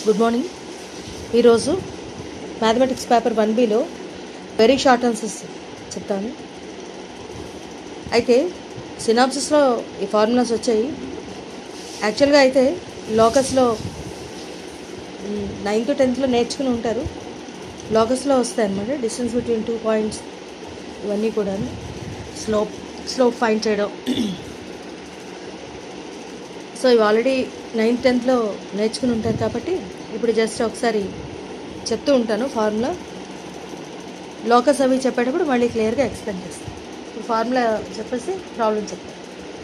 good morning ఈరోజు mathematics paper one below very short answers చెప్తాను అయితే సినాప్సిస్లో ఈ ఫార్ములాస్ వచ్చాయి యాక్చువల్గా అయితే లోకస్లో నైన్త్ టెన్త్లో నేర్చుకుని ఉంటారు లోకస్లో వస్తాయి అనమాట డిస్టెన్స్ బిట్వీన్ టూ పాయింట్స్ ఇవన్నీ కూడా స్లోప్ స్లోప్ ఫైండ్ చేయడం సో ఇవి ఆల్రెడీ నైన్త్ టెన్త్లో నేర్చుకుని ఉంటారు కాబట్టి ఇప్పుడు జస్ట్ ఒకసారి చెప్తూ ఉంటాను ఫార్ములా లోకస్ అవి చెప్పేటప్పుడు మళ్ళీ క్లియర్గా ఎక్స్ప్లెయిన్ చేస్తాను ఇప్పుడు ఫార్ములా చెప్పేసి ప్రాబ్లం చెప్తాను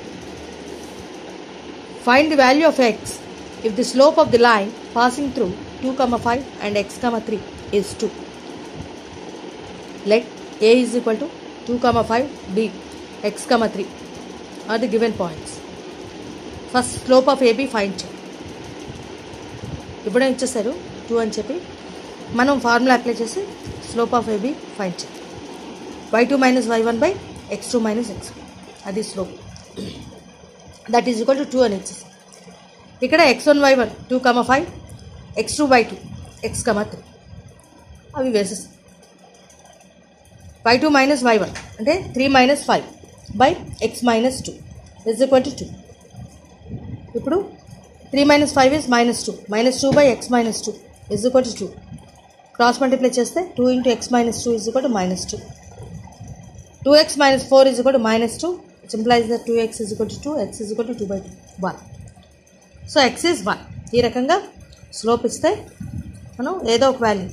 find the value of x if the slope of the line passing through two comma five and x comma three is two let A is equal to two comma five B x comma three are the given points first slope of AB find చేయి ఇప్పుడే ఇచ్చేసారు two అని చెప్పి మనం formula apply చేసి slope of AB find చేయి y two minus why one by X two minus x అది slope that is equal to two అని ఇచ్చేసి ఇక్కడ x one y one two comma five x two by two x comma three అవి వేసేస్తాం y two minus why one అంటే three minus five by x minus two is equal to two ఇప్పుడు three minus five is minus two minus two by x minus two is equal to two cross multiply చేస్తే two into X minus two is equal to minus two two X minus four is equal to minus two it implies that two x is equal to two x is equal to two by two one so x is one ఈ రకంగా slope ఇస్తే మనం ఏదో ఒక value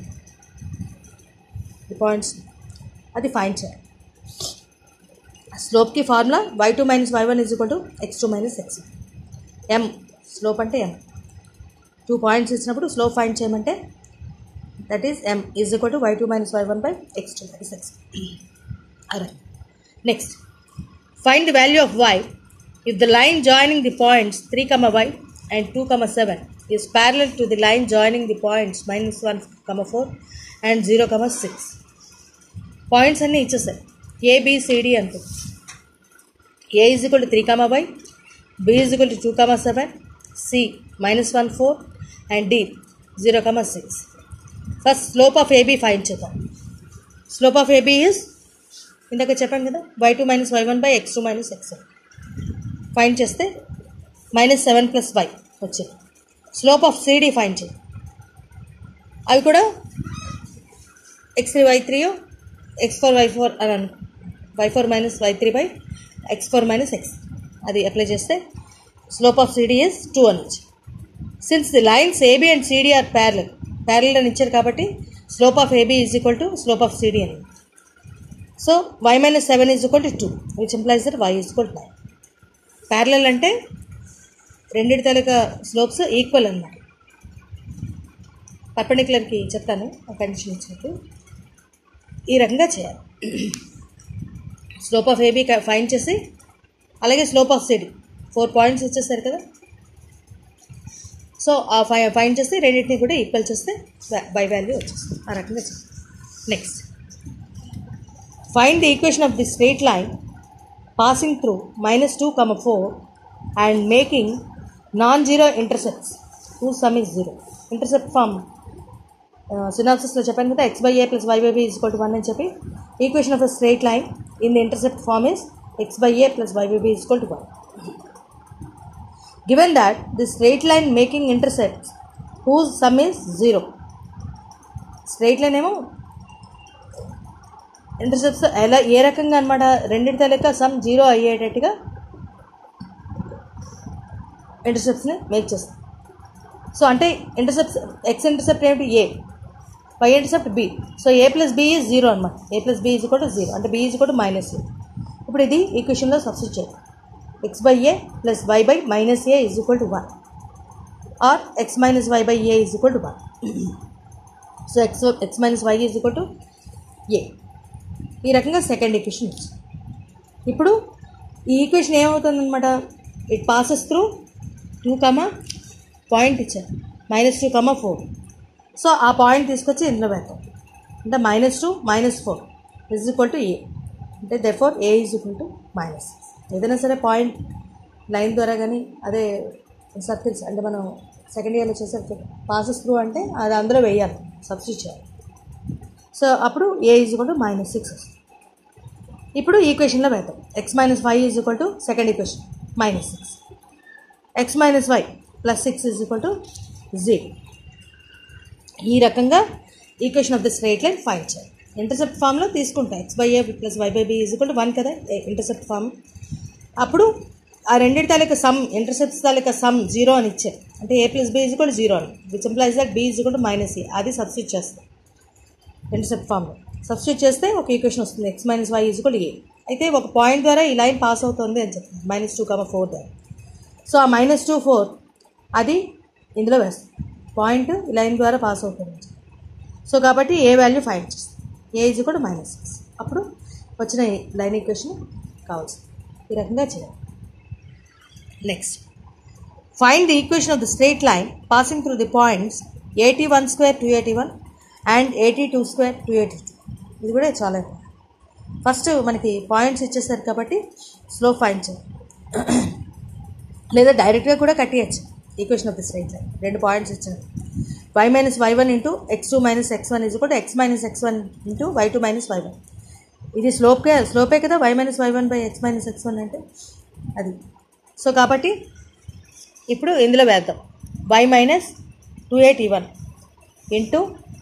ఈ points అది find చేయాలి స్లోప్కి formula y two minus why one is equal to x two minus x m slope అంటే ఎం టూ పాయింట్స్ ఇచ్చినప్పుడు స్లోప్ ఫైండ్ చేయమంటే that is m is equal to y two minus why one by X two minus x అరే next find the value of y if the line joining the points three comma y and two comma seven is parallel to the line joining the points minus one comma four and zero comma six points అన్నీ ఇచ్చేసాయి ABCD అనుకో A is equal to three comma y B is equal to two comma seven C minus one four and D zero comma six first slope of AB find చేద్దాం slope of AB is ఇందాక చెప్పాను కదా y two minus why one by X two minus x find చేస్తే minus seven plus y వచ్చింది slope of CD find చేయి అవి కూడా x three y three x four y four అని అను y four minus y three by x four minus x అది apply చేస్తే slope of CD is two అనొచ్చు since the lines AB and CD are parallel parallel అని ఇచ్చారు కాబట్టి slope of AB is equal to slope of CD అని so why minus seven is equal to two which implies that y is equal to nine parallel అంటే రెండింటి తాలూకా slopes equal అన్నమాట పర్పెండిక్యులర్కి చెప్తాను ఆ condition ఇచ్చినట్టు ఈ రకంగా చేయాలి స్లోప్ ఆఫ్ ఏబీ ఫైన్ చేసి అలాగే slope of CD four points వచ్చేసారు కదా సో ఆ ఫై ఫైన్ చేసి రెండింటిని కూడా ఈక్వల్ చేస్తే బై వాల్యూ వచ్చేస్తుంది ఆ రకంగా చేస్తాం next find the equation of the straight line passing through minus two comma four and making non zero intercepts two sum is zero intercept form సినాప్సిస్లో చెప్పాను కదా x by a plus y by b is equal to one అని చెప్పి equation of the straight line in the intercept form is x by a plus y by b is equal to one given that the straight line making intercepts whose sum is zero straight line ఏమో intercepts ఎలా ఏ రకంగా అనమాట రెండింటి లెక్క sum zero అయ్యేటట్టుగా ఇంటర్సెప్ట్స్ని make చేస్తాం సో అంటే ఇంటర్సెప్ట్స్ ఎక్స్ ఇంటర్సెప్ట్ ఏమిటి a y intercept b so a plus b is zero అనమాట ఏ ప్లస్ బి ఈజ్ కూడా జీరో అంటే బి ఈజ్ కూడా మైనస్ ఏ ఇప్పుడు ఇది ఈక్వేషన్లో సబ్స్టిట్యూట్ చేయాలి x by a plus y by minus a is equal to 1 or x minus y by a is equal to 1 so x, x minus y is equal to a ఈ రకంగా second equation వచ్చింది ఇప్పుడు ఈ equation ఏమవుతుందన్నమాట it passes through two comma point ఇచ్చారు minus two comma four so ఆ point తీసుకొచ్చి ఇందులో పెడతాం అంటే minus two minus four is equal to a అంటే దే four a is equal to minus ఏదైనా సరే పాయింట్ లైన్ ద్వారా కానీ అదే సర్కిల్స్ అంటే మనం సెకండ్ ఇయర్లో చేసే పాసెస్ త్రూ అంటే అది అందులో వేయాలి సబ్స్టిట్యూట్ చేయాలి సో అప్పుడు a is equal to minus six వస్తుంది ఇప్పుడు ఈక్వేషన్లో పెడతాం x minus five is equal to second equation minus six x minus y plus six is equal to zero ఈ రకంగా equation of the straight line find చేయాలి intercept ఫామ్లో తీసుకుంటాం x by a plus y by b is equal to one కదా intercept form అప్పుడు ఆ రెండింటి తాలూకా సమ్ ఇంటర్సెప్ట్స్ తాలూకా సమ్ జీరో అని ఇచ్చారు అంటే a plus b is equal zero అని which implies that b is equal to minus a అది సబ్స్టిట్యూట్ చేస్తాం ఇంటర్సెప్ట్ ఫామ్లో సబ్స్టిట్యూట్ చేస్తే ఒక ఈక్వేషన్ వస్తుంది x minus y is equal a అయితే ఒక పాయింట్ ద్వారా ఈ లైన్ పాస్ అవుతుంది అని చెప్తుంది మైనస్ టూ కమ ఫోర్ ద్వారా సో ఆ మైనస్ టూ ఫోర్ అది ఇందులో వేస్తాం పాయింట్ ఈ లైన్ ద్వారా పాస్ అవుతుంది సో కాబట్టి ఏ వాల్యూ ఫైండ్ చేస్తాం ఏ ఈజ్ కూడా మైనస్ సిక్స్ అప్పుడు వచ్చిన ఈ లైన్ ఈక్వేషన్ కావచ్చు ఈ రకంగా చేయాలి next find the equation of the straight line passing through the points a t one square two a t one and a t two square two a t two ఇది కూడా చాలా ఫస్ట్ మనకి పాయింట్స్ ఇచ్చేసారు కాబట్టి స్లో ఫైండ్ చేయాలి లేదా డైరెక్ట్గా కూడా కట్టేయచ్చు equation of the straight line రెండు పాయింట్స్ ఇచ్చారు y minus why one into x two minus X one is కూడా x minus X one into y two minus why one ఇది స్లోప్కే స్లోపే కదా y minus why one by x minus X one అంటే అది so కాబట్టి ఇప్పుడు ఇందులో వేద్దాం వై మైనస్ టూ ఎయిట్ ఈ one into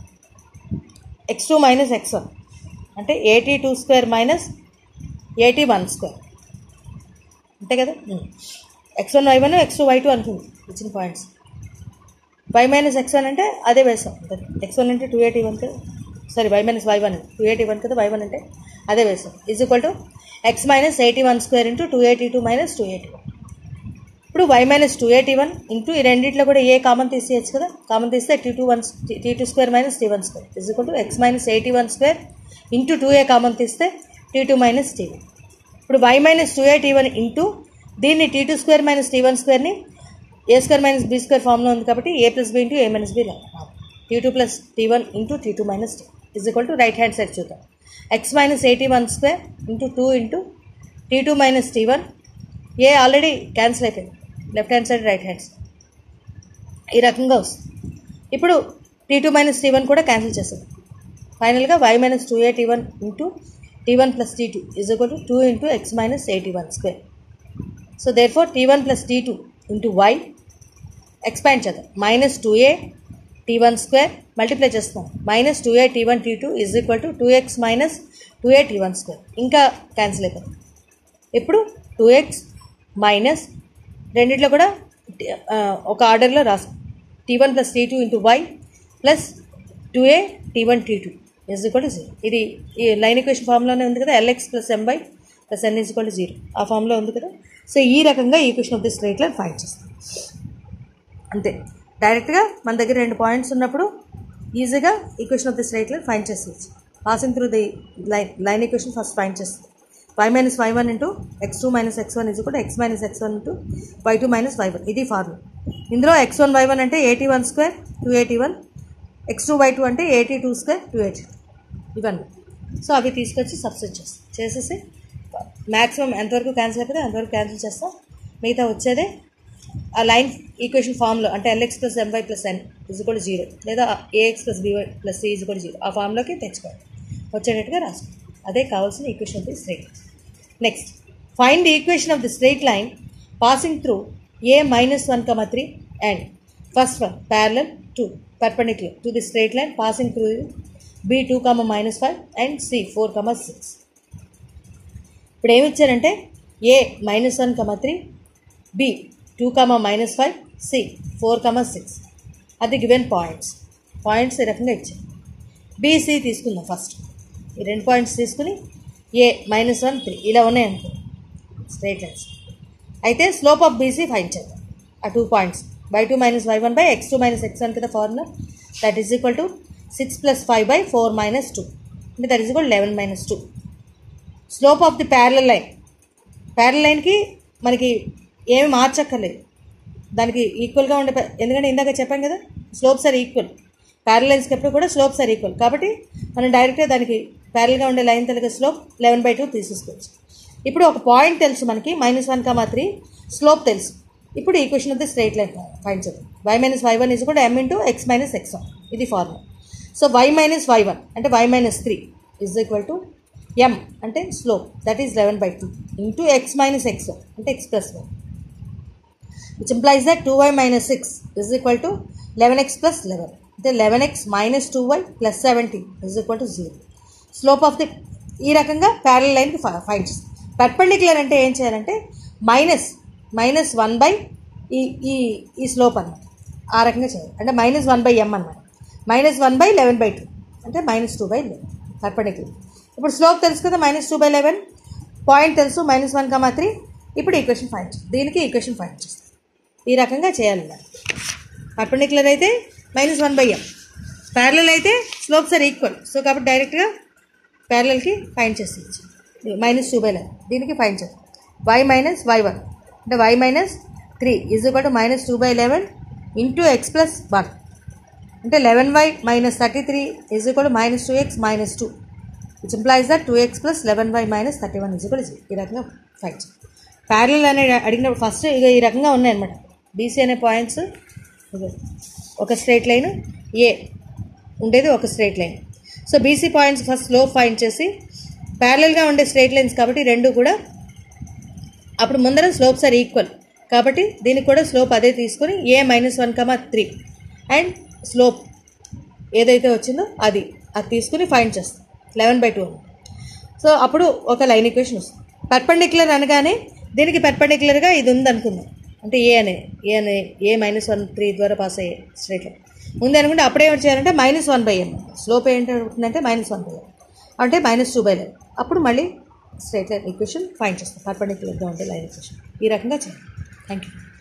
x two minus X one అంటే a t two square minus a t one square అంతే కదా x one y one x two y two అనుకుంది ఇచ్చిన points y minus X one అంటే అదే వేసాం x one అంటే టూ ఎయిటీ వన్ కదా sorry y minus why one two a t one కదా వై వన్ అంటే అదే వేసాం is equal to x minus a t one square into two a t two minus two a t one ఇప్పుడు y minus two a t one into ఈ రెండింటిలో కూడా a common తీసేయచ్చు కదా కామన్ తీస్తే t two one t two square minus t one square is equal to x minus a t one square into two a common తీస్తే t two minus t one ఇప్పుడు y minus two a t one into దీన్ని t two square minus t one స్క్వేర్ని a square minus b square ఫామ్లో ఉంది కాబట్టి a plus b into a minus b t two plus tea one into t two minus t is equal to right hand side చూద్దాం x minus a t one square into two into t two minus t one a already cancel అయిపోయింది left hand side right hand side ఈ రకంగా వస్తుంది ఇప్పుడు t two minus t one కూడా cancel చేస్తుంది ఫైనల్గా y minus two a t one into t one plus t two is equal to two into X minus a t one square so therefore t one plus t two into y expand చేద్దాం minus two a t one square multiply చేస్తాం minus two a t one t two is equal to two X minus two a t one square ఇంకా cancel అయిపోతుంది ఇప్పుడు two X minus రెండిట్లో కూడా ఆ, ఒక ఆర్డర్లో రాస్తాం t one plus t two into y plus two a t one t two is equal to zero ఇది ఈ లైన్ ఈక్వేషన్ ఫామ్లోనే ఉంది కదా l x plus m by plus n is equal to zero ఆ ఫామ్లో ఉంది కదా సో ఈ రకంగా equation of this straight line find చేస్తాం అంతే డైరెక్ట్గా మన దగ్గర రెండు పాయింట్స్ ఉన్నప్పుడు ఈజీగా equation of the straight line find చేసేయచ్చు passing through the line line equation first find చేస్తుంది y minus why one into x two minus X one is కూడా x minus X one into y two minus why one ఇది formula ఇందులో x one y one అంటే a t one square two a t one x two y two అంటే a t two square two a t ఇవన్నీ so అవి తీసుకొచ్చి substitute చేస్తాం చేసేసి maximum ఎంతవరకు క్యాన్సిల్ అయిపోతే అంతవరకు క్యాన్సిల్ చేస్తాం మిగతా వచ్చేదే ఆ లైన్ ఈక్వేషన్ ఫామ్లో అంటే L X plus M Y plus N is కూడా జీరో లేదా A X plus B Y plus C is కూడా జీరో ఆ ఫామ్లోకి తెచ్చుకోవాలి వచ్చేటట్టుగా రాసుకోండి అదే కావాల్సిన equation of the straight next find the equation of the straight line passing through A minus one comma three and first one parallel to perpendicular to the straight line passing through B two comma minus five and C four comma six ఇప్పుడు ఏమి ఇచ్చారంటే A minus one comma three B two comma minus five C four comma six అది given points points ఈ రకంగా ఇచ్చారు BC తీసుకుందాం first ఈ రెండు పాయింట్స్ తీసుకుని ఏ మైనస్ వన్ త్రీ ఇలా ఉన్నాయనుకో స్ట్రైట్ లైన్స్ అయితే స్లోప్ ఆఫ్ బీసీ ఫైన్ చేద్దాం ఆ two points by two minus why one by X two minus X one కదా formula that is equal to six plus five by four minus two అంటే that is equal eleven minus two slope of the parallel line parallel లైన్కి మనకి ఏమి మార్చక్కర్లేదు దానికి ఈక్వల్గా ఉండే ప- ఎందుకంటే ఇందాక చెప్పాం కదా స్లోప్స్ ఆర్ ఈక్వల్ ప్యారల లైన్స్కి ఎప్పుడు కూడా స్లోప్స్ ఆర్ ఈక్వల్ కాబట్టి మనం డైరెక్ట్గా దానికి ప్యారల్గా ఉండే లైన్ తలక స్లోప్ లెవెన్ బై టూ తీసేసుకోవచ్చు ఇప్పుడు ఒక పాయింట్ తెలుసు మనకి minus one comma three slope తెలుసు ఇప్పుడు equation of the straight line find చేద్దాం Y minus why one is కూడా M into X minus X one ఇది formula so why minus why one అంటే Y minus three is equal to M అంటే slope that is eleven by two into X minus X one అంటే X plus one which implies that two Y minus six is equal to eleven X plus eleven అంటే eleven X minus two Y plus seventeen is equal to zero slope of the ఈ రకంగా parallel లైన్కి find చేస్తాం perpendicular అంటే ఏం చేయాలంటే minus minus one by ఈ ఈ ఈ స్లోప్ అన్నమాట ఆ రకంగా చేయాలి అంటే మైనస్ వన్ బై ఎం అనమాట minus one by eleven by two అంటే minus two by eleven perpendicular ఇప్పుడు స్లోప్ తెలుసు కదా minus two by eleven point తెలుసు మైనస్ వన్ కమా త్రీ ఇప్పుడు ఈక్వేషన్ ఫైండ్ చేస్తాం దీనికి ఈక్వేషన్ ఫైండ్ చేస్తాం ఈ రకంగా చేయాలి మరి పర్పెండిక్యులర్ అయితే minus one by M parallel అయితే స్లోప్స్ ఆర్ ఈక్వల్ సో కాబట్టి డైరెక్ట్గా ప్యారలల్కి ఫైండ్ చేసేయచ్చు మైనస్ టూ బై లెవెన్ దీనికి ఫైండ్ చేస్తాం వై మైనస్ వై వన్ అంటే Y minus three is equal to minus two by eleven into X plus one అంటే eleven Y minus thirty three is equal to minus two X minus two which implies that two X plus eleven Y minus thirty one is equal ఈ రకంగా find చేస్తాం parallel అనే అడిగినప్పుడు first ఇక ఈ రకంగా ఉన్నాయన్నమాట బీసీ అనే పాయింట్స్ ఇదిగో ఒక స్ట్రైట్ లైన్ ఏ ఉండేది ఒక straight line so BC points first slope find చేసి ప్యారలల్గా ఉండే స్ట్రైట్ లైన్స్ కాబట్టి రెండు కూడా అప్పుడు ముందర స్లోప్స్ ఆర్ ఈక్వల్ కాబట్టి దీనికి కూడా స్లోప్ అదే తీసుకొని A minus one comma three and slope ఏదైతే వచ్చిందో అది అది తీసుకుని ఫైండ్ చేస్తాం లెవెన్ బై టూ సో అప్పుడు ఒక లైన్ ఈక్వేషన్ వస్తుంది పర్పెండిక్యులర్ అనగానే దీనికి పర్పెండిక్యులర్గా ఇది ఉంది అనుకుందాం అంటే ఏ అనే ఏ అనే ఏ మైనస్ వన్ త్రీ ద్వారా పాస్ అయ్యే స్ట్రైట్ లైన్ ఉంది అనుకుంటే అప్పుడే ఏం చేయాలంటే minus one by M slope ఏంటి అవుతుందంటే మైనస్ వన్ బై ఎం అంటే మైనస్ టూ బై లెవెన్ అప్పుడు మళ్ళీ స్ట్రైట్ లైన్ ఈక్వేషన్ ఫైండ్ చేస్తాం పర్పెండిక్యులర్గా ఉంటే లైన్ ఈక్వేషన్ ఈ రకంగా చేయాలి థ్యాంక్ యూ